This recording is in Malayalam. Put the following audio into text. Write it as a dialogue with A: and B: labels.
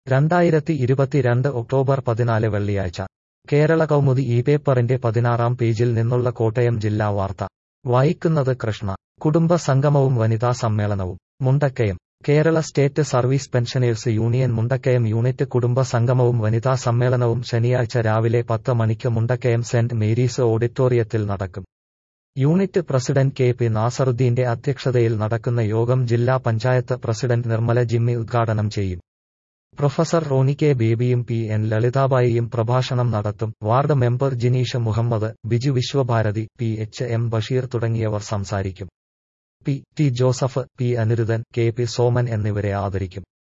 A: രണ്ടായിരത്തി ഇരുപത്തിരണ്ട് ഒക്ടോബർ പതിനാല് വെള്ളിയാഴ്ച കേരള കൗമുദി ഈ പേപ്പറിന്റെ പതിനാറാം പേജിൽ നിന്നുള്ള കോട്ടയം ജില്ലാ വാർത്ത വായിക്കുന്നത് കൃഷ്ണ കുടുംബ സംഗമവും വനിതാ സമ്മേളനവും Mundakkayam Kerala state service pensioners union Mundakkayam unit കുടുംബ സംഗമവും വനിതാ സമ്മേളനവും ശനിയാഴ്ച രാവിലെ പത്ത് മണിക്ക് മുണ്ടക്കയം സെന്റ് മേരീസ് ഓഡിറ്റോറിയത്തിൽ നടക്കും യൂണിറ്റ് പ്രസിഡന്റ് കെ പി നാസറുദ്ദീന്റെ അധ്യക്ഷതയിൽ നടക്കുന്ന യോഗം ജില്ലാ പഞ്ചായത്ത് പ്രസിഡന്റ് നിർമ്മല ജിമ്മി ഉദ്ഘാടനം ചെയ്യും പ്രൊഫസർ റോണി കെ ബേബിയും പി എൻ ലളിതാബായിയും പ്രഭാഷണം നടത്തും ward member Jineesh Muhammad Biju Viswabharathi P H M Basheer തുടങ്ങിയവർ സംസാരിക്കും P T Joseph P Aniruddhan K P Soman എന്നിവരെ ആദരിക്കും